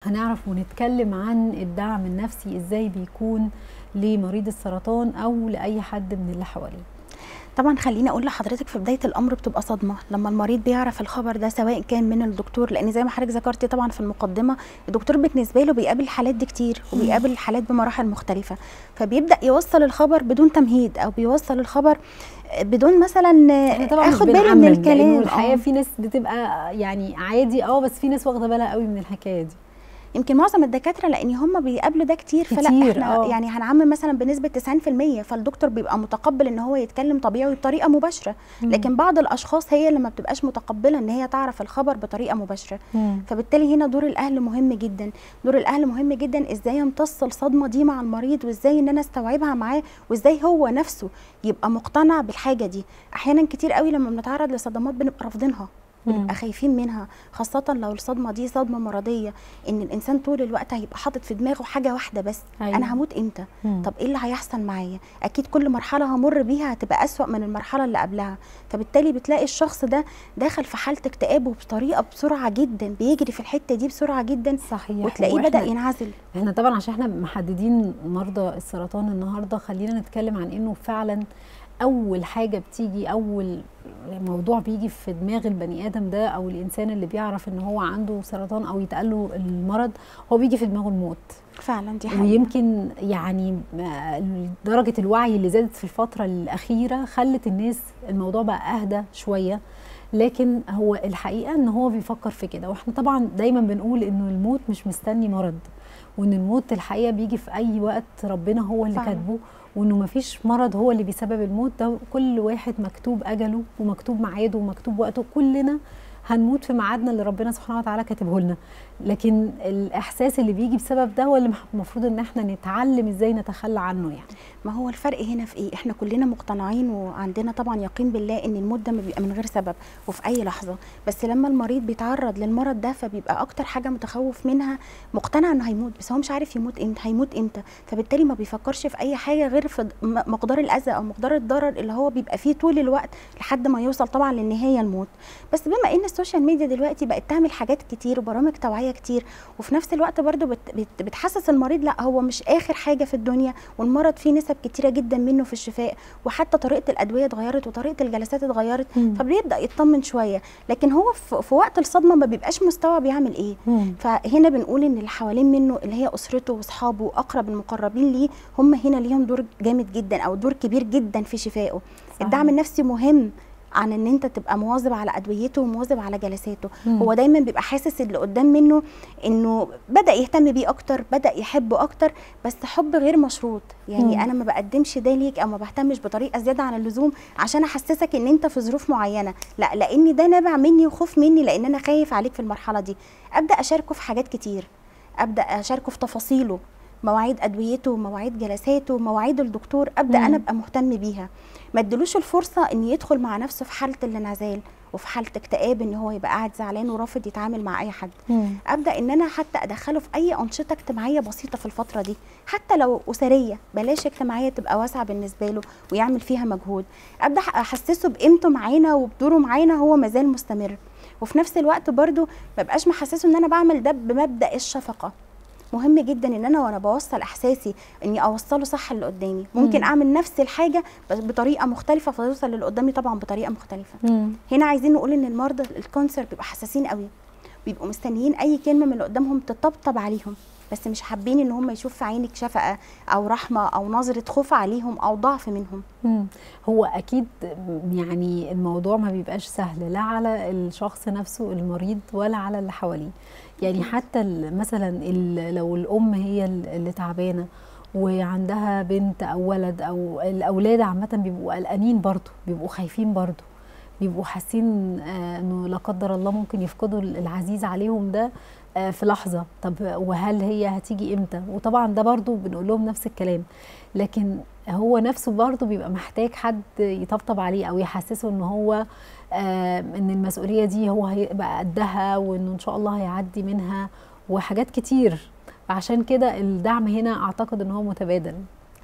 هنعرف ونتكلم عن الدعم النفسي ازاي بيكون لمريض السرطان او لاي حد من اللي حواليه طبعا خليني اقول لحضرتك في بدايه الامر بتبقى صدمه لما المريض بيعرف الخبر ده سواء كان من الدكتور لان زي ما حضرتك ذكرتي طبعا في المقدمه الدكتور بالنسبه له بيقابل الحالات دي كتير وبيقابل الحالات بمراحل مختلفه فبيبدا يوصل الخبر بدون تمهيد او بيوصل الخبر بدون مثلا احنا طبعا اخد مش بالي بنعمم، من لأنه الكلام الحقيقه آه. في ناس بتبقى يعني عادي اه بس في ناس واخده بالها قوي من الحكايه دي يمكن معظم الدكاتره لان هم بيقابلوا ده كتير فلا كتير، احنا آه. يعني هنعمم مثلا بنسبه 90% فالدكتور بيبقى متقبل ان هو يتكلم طبيعي وبطريقه مباشره مم. لكن بعض الاشخاص هي اللي ما بتبقاش متقبله ان هي تعرف الخبر بطريقه مباشره مم. فبالتالي هنا دور الاهل مهم جدا دور الاهل مهم جدا ازاي امتص الصدمه دي مع المريض وازاي ان انا استوعبها معاه وازاي هو نفسه يبقى مقتنع بالحاجه دي احيانا كتير قوي لما بنتعرض لصدمات بنبقى رافضينها مم. بنبقى خايفين منها خاصة لو الصدمة دي صدمة مرضية ان الانسان طول الوقت هيبقى حاطط في دماغه حاجة واحدة بس أيوة. انا هموت امتى مم. طب ايه اللي هيحصل معايا اكيد كل مرحلة همر بيها هتبقى اسوأ من المرحلة اللي قبلها فبالتالي بتلاقي الشخص ده داخل في حالة اكتئاب وبطريقة بسرعة جدا بيجري في الحتة دي بسرعة جدا صحيح وتلاقيه وإحنا- بدأ ينعزل احنا طبعا عشان احنا محددين مرضى السرطان النهارده خلينا نتكلم عن انه فعلا اول حاجه بتيجي اول موضوع بيجي في دماغ البني ادم ده او الانسان اللي بيعرف ان هو عنده سرطان او يتقال له المرض هو بيجي في دماغه الموت فعلا دي حقيقة ويمكن يعني آه، درجه الوعي اللي زادت في الفتره الاخيره خلت الناس الموضوع بقى اهدى شويه لكن هو الحقيقه ان هو بيفكر في كده واحنا طبعا دايما بنقول انه الموت مش مستني مرض وان الموت الحقيقه بيجي في اي وقت ربنا هو اللي فعلا. كاتبه وانه مفيش مرض هو اللي بيسبب الموت ده كل واحد مكتوب اجله ومكتوب ميعاده ومكتوب وقته كلنا هنموت في ميعادنا اللي ربنا سبحانه وتعالى كاتبه لنا لكن الاحساس اللي بيجي بسبب ده هو اللي المفروض ان احنا نتعلم ازاي نتخلى عنه يعني ما هو الفرق هنا في ايه احنا كلنا مقتنعين وعندنا طبعا يقين بالله ان الموت ده ما بيبقى من غير سبب وفي اي لحظه بس لما المريض بيتعرض للمرض ده فبيبقى اكتر حاجه متخوف منها مقتنع انه هيموت بس هو مش عارف يموت امتى هيموت امتى فبالتالي ما بيفكرش في اي حاجه غير في م- مقدار الاذى او مقدار الضرر اللي هو بيبقى فيه طول الوقت لحد ما يوصل طبعا للنهايه الموت بس بما ان السوشيال ميديا دلوقتي بقت تعمل حاجات كتير وبرامج توعيه كتير وفي نفس الوقت برضو بت بت بتحسس المريض لا هو مش اخر حاجه في الدنيا والمرض فيه نسب كتيره جدا منه في الشفاء وحتى طريقه الادويه اتغيرت وطريقه الجلسات اتغيرت مم. فبيبدا يطمن شويه لكن هو في في وقت الصدمه ما بيبقاش مستوعب يعمل ايه فهنا بنقول ان اللي حوالين منه اللي هي اسرته واصحابه واقرب المقربين ليه هم هنا ليهم دور جامد جدا او دور كبير جدا في شفائه صحيح. الدعم النفسي مهم عن ان انت تبقى مواظب على ادويته ومواظب على جلساته مم. هو دايما بيبقى حاسس اللي قدام منه انه بدا يهتم بيه اكتر بدا يحبه اكتر بس حب غير مشروط يعني مم. انا ما بقدمش ده ليك او ما بهتمش بطريقه زياده عن اللزوم عشان احسسك ان انت في ظروف معينه لا لان ده نابع مني وخوف مني لان انا خايف عليك في المرحله دي ابدا اشاركه في حاجات كتير ابدا اشاركه في تفاصيله مواعيد ادويته مواعيد جلساته مواعيد الدكتور ابدا مم. انا ابقى مهتم بيها ما ادلوش الفرصه ان يدخل مع نفسه في حاله الانعزال وفي حاله اكتئاب ان هو يبقى قاعد زعلان ورافض يتعامل مع اي حد مم. ابدا ان انا حتى ادخله في اي انشطه اجتماعيه بسيطه في الفتره دي حتى لو اسريه بلاش اجتماعيه تبقى واسعه بالنسبه له ويعمل فيها مجهود ابدا احسسه بقيمته معانا وبدوره معانا هو مازال مستمر وفي نفس الوقت برضو ما بقاش محسسه ان انا بعمل ده بمبدا الشفقه مهم جدا ان انا وانا بوصل احساسي اني اوصله صح اللي قدامي ممكن مم. اعمل نفس الحاجه بس بطريقه مختلفه فيوصل للي قدامي طبعا بطريقه مختلفه مم. هنا عايزين نقول ان المرضى الكانسر بيبقوا حساسين قوي بيبقوا مستنيين اي كلمه من اللي قدامهم تطبطب عليهم بس مش حابين ان هم يشوف في عينك شفقه او رحمه او نظره خوف عليهم او ضعف منهم مم. هو اكيد يعني الموضوع ما بيبقاش سهل لا على الشخص نفسه المريض ولا على اللي حواليه يعني حتى ال- مثلا ال- لو الام هي ال- اللي تعبانه وعندها بنت او ولد او الاولاد عامه بيبقوا قلقانين برضه بيبقوا خايفين برضه بيبقوا حاسين آه، انه لا قدر الله ممكن يفقدوا العزيز عليهم ده آه، في لحظه طب وهل هي هتيجي امتى وطبعا ده برضو بنقول لهم نفس الكلام لكن هو نفسه برضه بيبقى محتاج حد يطبطب عليه او يحسسه ان هو آه ان المسؤوليه دي هو هيبقى قدها وانه ان شاء الله هيعدي منها وحاجات كتير عشان كده الدعم هنا اعتقد ان هو متبادل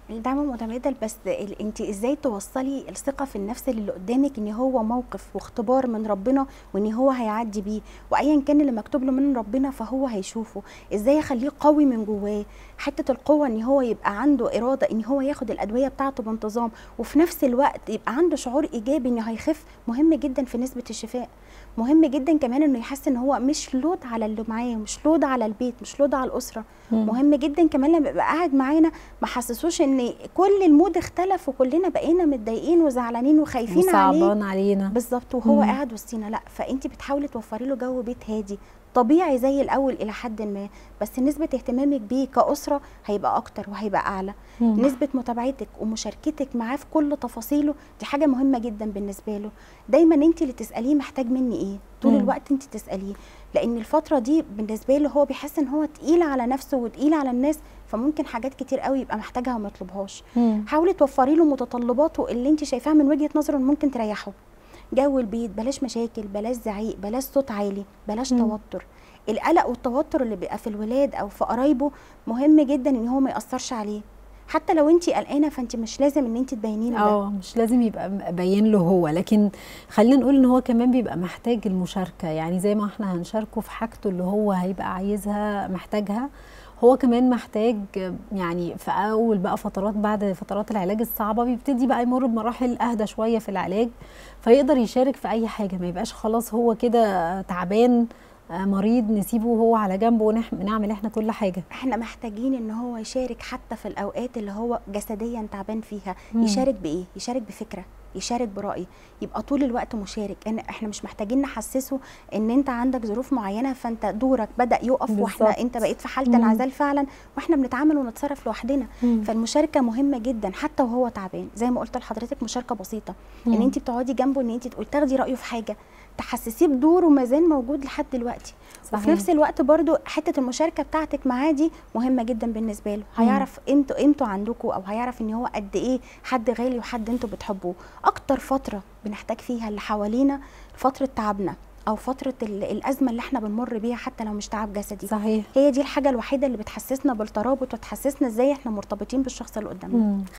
الدعم متبادل بس ال- انت ازاي توصلي الثقه في النفس اللي قدامك ان هو موقف واختبار من ربنا وان هو هيعدي بيه وايا كان اللي مكتوب له من ربنا فهو هيشوفه ازاي اخليه قوي من جواه حته القوه ان هو يبقى عنده اراده ان هو ياخد الادويه بتاعته بانتظام وفي نفس الوقت يبقى عنده شعور ايجابي انه هيخف مهم جدا في نسبه الشفاء مهم جدا كمان انه يحس ان هو مش لود على اللي معاه مش لود على البيت مش لود على الاسره مهم جدا كمان لما يبقى قاعد معانا ما حسسوش ان كل المود اختلف وكلنا بقينا متضايقين وزعلانين وخايفين عليه وصعبان علينا بالظبط وهو مم. قاعد وسطينا لا فانت بتحاولي توفري له جو بيت هادي طبيعي زي الاول الى حد ما بس نسبه اهتمامك بيه كاسره هيبقى اكتر وهيبقى اعلى مم. نسبه متابعتك ومشاركتك معاه في كل تفاصيله دي حاجه مهمه جدا بالنسبه له دايما انت اللي تساليه محتاج مني ايه طول مم. الوقت انت تساليه لان الفتره دي بالنسبه له هو بيحس ان هو تقيل على نفسه وتقيل على الناس فممكن حاجات كتير قوي يبقى محتاجها وما يطلبهاش مم. حاولي توفري له متطلباته اللي انت شايفاها من وجهه نظره إن ممكن تريحه جو البيت بلاش مشاكل بلاش زعيق بلاش صوت عالي بلاش مم. توتر القلق والتوتر اللي بيبقى في الولاد او في قرايبه مهم جدا ان هو ما ياثرش عليه حتى لو انت قلقانه فانت مش لازم ان انت تبيني له ده اه مش لازم يبقى م- باين له هو لكن خلينا نقول ان هو كمان بيبقى محتاج المشاركه يعني زي ما احنا هنشاركه في حاجته اللي هو هيبقى عايزها محتاجها هو كمان محتاج يعني في اول بقى فترات بعد فترات العلاج الصعبه بيبتدي بقى يمر بمراحل اهدى شويه في العلاج فيقدر يشارك في اي حاجه ما يبقاش خلاص هو كده تعبان آه، مريض نسيبه وهو على جنبه ونعمل احنا كل حاجه احنا محتاجين ان هو يشارك حتى في الاوقات اللي هو جسديا تعبان فيها مم. يشارك بايه يشارك بفكره يشارك براي يبقى طول الوقت مشارك إن احنا مش محتاجين نحسسه ان انت عندك ظروف معينه فانت دورك بدا يقف واحنا بالظبط. انت بقيت في حاله مم. انعزال فعلا واحنا بنتعامل ونتصرف لوحدنا فالمشاركه مهمه جدا حتى وهو تعبان زي ما قلت لحضرتك مشاركه بسيطه ان مم. انت بتقعدي جنبه ان انت تقول تاخدي رايه في حاجه تحسسيه بدوره ما زال موجود لحد دلوقتي وفي صحيح. نفس الوقت برضو حته المشاركه بتاعتك معاه دي مهمه جدا بالنسبه له مم. هيعرف قيمته قيمته عندكم او هيعرف ان هو قد ايه حد غالي وحد انتوا بتحبوه اكتر فتره بنحتاج فيها اللي حوالينا فتره تعبنا او فتره ال- الازمه اللي احنا بنمر بيها حتى لو مش تعب جسدي صحيح هي دي الحاجه الوحيده اللي بتحسسنا بالترابط وتحسسنا ازاي احنا مرتبطين بالشخص اللي قدامنا مم.